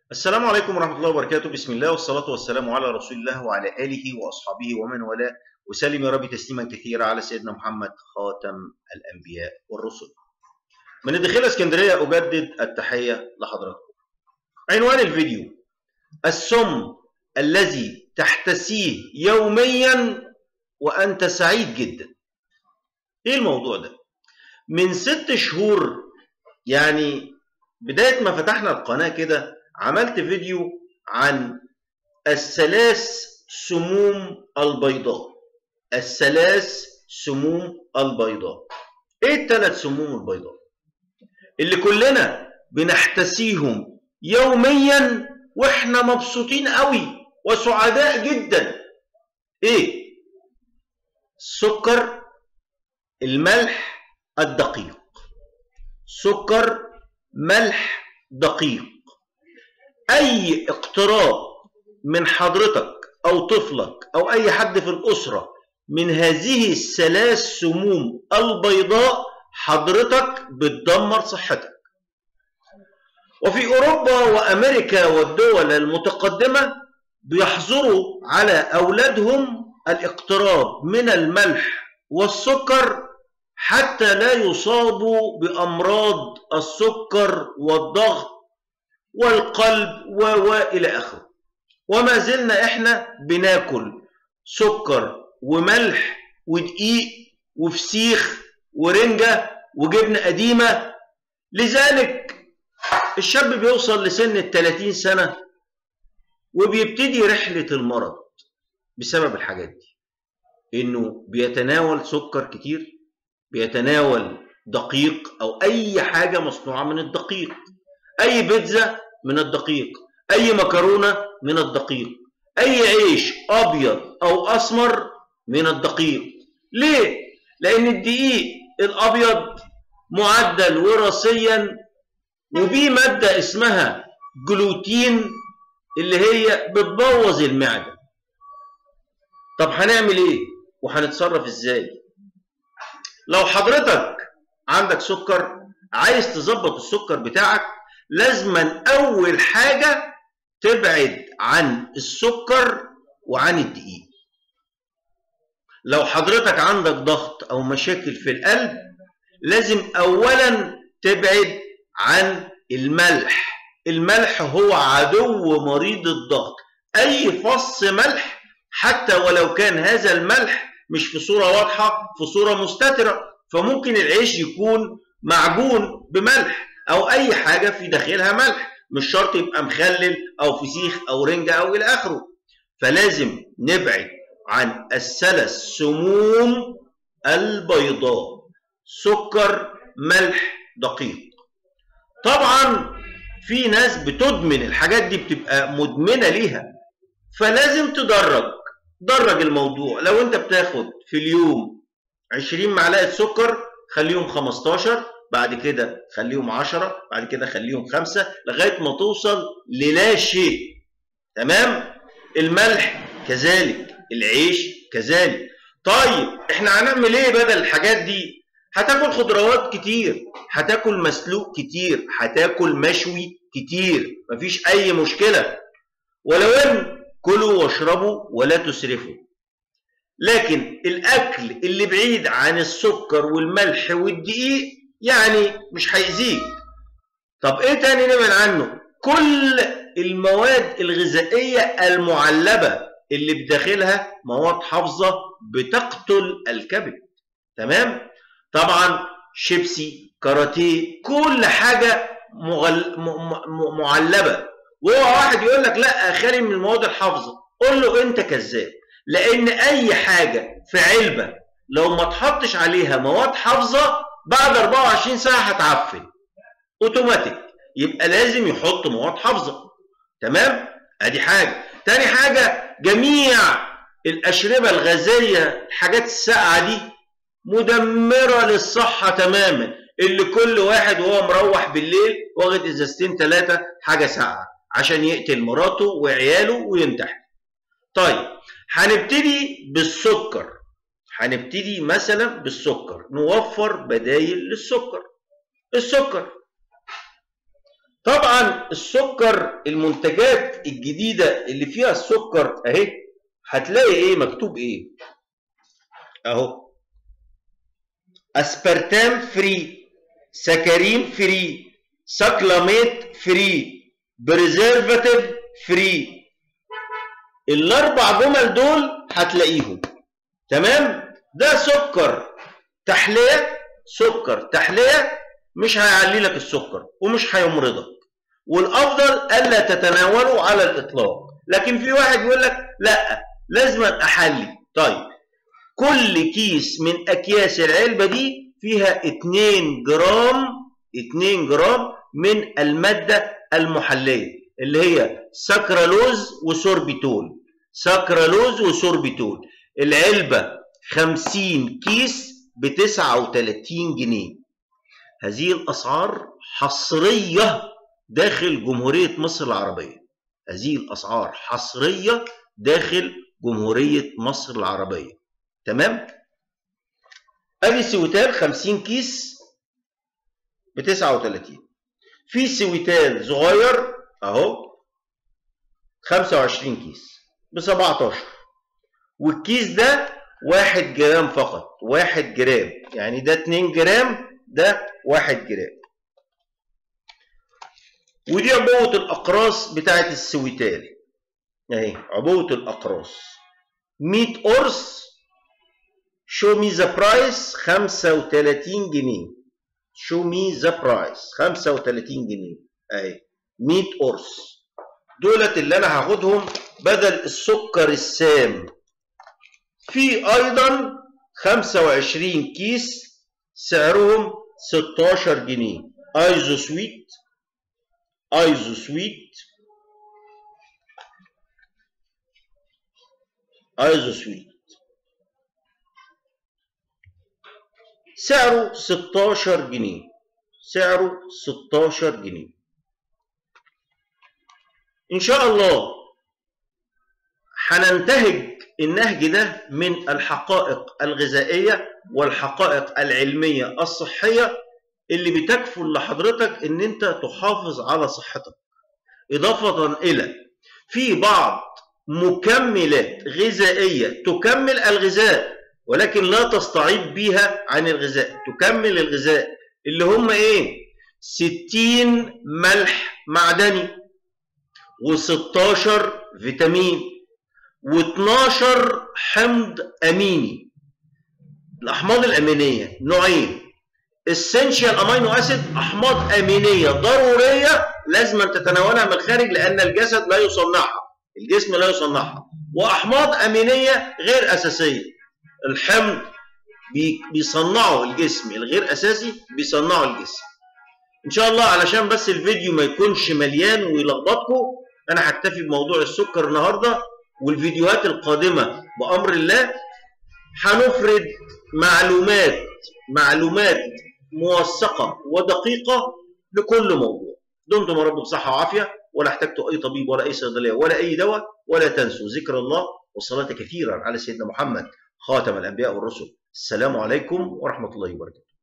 السلام عليكم ورحمة الله وبركاته بسم الله والصلاة والسلام على رسول الله وعلى آله وأصحابه ومن والاه وسلم يا رب تسليما كثيرا على سيدنا محمد خاتم الأنبياء والرسل من الدخيلة اسكندرية أجدد التحية لحضراتكم عنوان الفيديو السم الذي تحتسيه يوميا وأنت سعيد جدا إيه الموضوع ده؟ من ست شهور يعني بداية ما فتحنا القناة كده عملت فيديو عن الثلاث سموم البيضاء الثلاث سموم البيضاء ايه الثلاث سموم البيضاء اللي كلنا بنحتسيهم يوميا واحنا مبسوطين قوي وسعداء جدا ايه السكر الملح الدقيق سكر ملح دقيق اي اقتراب من حضرتك او طفلك او اي حد في الاسره من هذه الثلاث سموم البيضاء حضرتك بتدمر صحتك وفي اوروبا وامريكا والدول المتقدمه بيحظروا على اولادهم الاقتراب من الملح والسكر حتى لا يصابوا بامراض السكر والضغط والقلب و والى اخره وما زلنا احنا بناكل سكر وملح ودقيق وفسيخ ورنجة وجبنة قديمة لذلك الشاب بيوصل لسن ال 30 سنة وبيبتدي رحلة المرض بسبب الحاجات دي انه بيتناول سكر كتير بيتناول دقيق او اي حاجة مصنوعة من الدقيق اي بيتزا من الدقيق اي مكرونة من الدقيق اي عيش ابيض او اسمر من الدقيق ليه لان الدقيق الابيض معدل وراثيا وبيه مادة اسمها جلوتين اللي هي بتبوظ المعدة طب هنعمل ايه وهنتصرف ازاي لو حضرتك عندك سكر عايز تظبط السكر بتاعك لازما اول حاجة تبعد عن السكر وعن الدقيق لو حضرتك عندك ضغط او مشاكل في القلب لازم اولا تبعد عن الملح الملح هو عدو مريض الضغط اي فص ملح حتى ولو كان هذا الملح مش في صورة واضحة في صورة مستترة فممكن العيش يكون معجون بملح او اي حاجة في داخلها ملح مش شرط يبقى مخلل او فسيخ او رنجة او الى اخره فلازم نبعد عن الثلاث سموم البيضاء سكر ملح دقيق طبعا في ناس بتدمن الحاجات دي بتبقى مدمنة ليها فلازم تدرج درج الموضوع لو انت بتاخد في اليوم 20 معلقة سكر خليهم 15 بعد كده خليهم 10 بعد كده خليهم 5 لغاية ما توصل للا شيء تمام الملح كذلك العيش كذلك طيب احنا هنعمل ايه بدل الحاجات دي هتاكل خضروات كتير هتاكل مسلوق كتير هتاكل مشوي كتير مفيش اي مشكلة ولو ان كلوا واشربوا ولا تسرفوا لكن الاكل اللي بعيد عن السكر والملح والدقيق يعني مش هيأذيك طب ايه تاني نبعد عنه كل المواد الغذائية المعلبة اللي بداخلها مواد حافظة بتقتل الكبد تمام طبعا شيبسي كاراتيه كل حاجة مغل... م... م... معلبة وهو واحد يقول لك لا خالي من المواد الحافظة قول له انت كذاب لان اي حاجة في علبة لو ما تحطش عليها مواد حافظة بعد 24 ساعة هتعفن اوتوماتيك يبقى لازم يحط مواد حافظة تمام ادي حاجة تاني حاجة جميع الاشربة الغازية الحاجات الساقعة دي مدمرة للصحة تماما اللي كل واحد وهو مروح بالليل واخد ازازتين ثلاثة حاجة ساقعة عشان يقتل مراته وعياله وينتحر طيب هنبتدي بالسكر هنبتدي مثلا بالسكر نوفر بدايل للسكر السكر طبعا السكر المنتجات الجديدة اللي فيها السكر اهي هتلاقي ايه مكتوب ايه اهو اسبرتام فري سكرين فري سكلاميت فري بريزرفاتيف فري الاربع جمل دول هتلاقيهم تمام ده سكر تحليه سكر تحليه مش هيعلي لك السكر ومش هيمرضك والافضل الا تتناوله على الاطلاق لكن في واحد يقول لك لا لازم احلي طيب كل كيس من اكياس العلبه دي فيها 2 جرام 2 جرام من الماده المحليه اللي هي سكرالوز وسوربيتول سكرالوز وسوربيتول العلبه 50 كيس ب 39 جنيه هذه الاسعار حصريه داخل جمهوريه مصر العربيه هذه الاسعار حصريه داخل جمهوريه مصر العربيه تمام ادي سويتال 50 كيس ب 39 في سويتال صغير اهو 25 كيس ب 17 والكيس ده 1 جرام فقط 1 جرام يعني ده 2 جرام ده 1 جرام ودي عبوة الأقراص بتاعت السويتال اهي عبوة الأقراص 100 قرص شو مي ذا برايس 35 جنيه شو مي ذا برايس 35 جنيه اهي 100 قرص دولت اللي انا هاخدهم بدل السكر السام في ايضا 25 كيس سعرهم 16 جنيه ايزو سويت ايزو سويت ايزو سويت سعره 16 جنيه سعره 16 جنيه ان شاء الله هننتهج النهج ده من الحقائق الغذائيه والحقائق العلميه الصحيه اللي بتكفل لحضرتك ان انت تحافظ على صحتك اضافه الى في بعض مكملات غذائيه تكمل الغذاء ولكن لا تستعيض بيها عن الغذاء تكمل الغذاء اللي هم ايه 60 ملح معدني و16 فيتامين و12 حمض اميني الاحماض الامينيه نوعين essential امينو اسيد احماض امينيه ضروريه لازم تتناولها من الخارج لان الجسد لا يصنعها الجسم لا يصنعها واحماض امينيه غير اساسيه الحمض بيصنعه الجسم الغير اساسي بيصنعه الجسم ان شاء الله علشان بس الفيديو ما يكونش مليان ويلخبطكم انا هكتفي بموضوع السكر النهارده والفيديوهات القادمه بامر الله هنفرد معلومات معلومات موثقه ودقيقه لكل موضوع دمتم يا رب بصحه وعافيه ولا احتجتوا اي طبيب ولا اي صيدليه ولا اي دواء ولا تنسوا ذكر الله والصلاه كثيرا على سيدنا محمد خاتم الانبياء والرسل السلام عليكم ورحمه الله وبركاته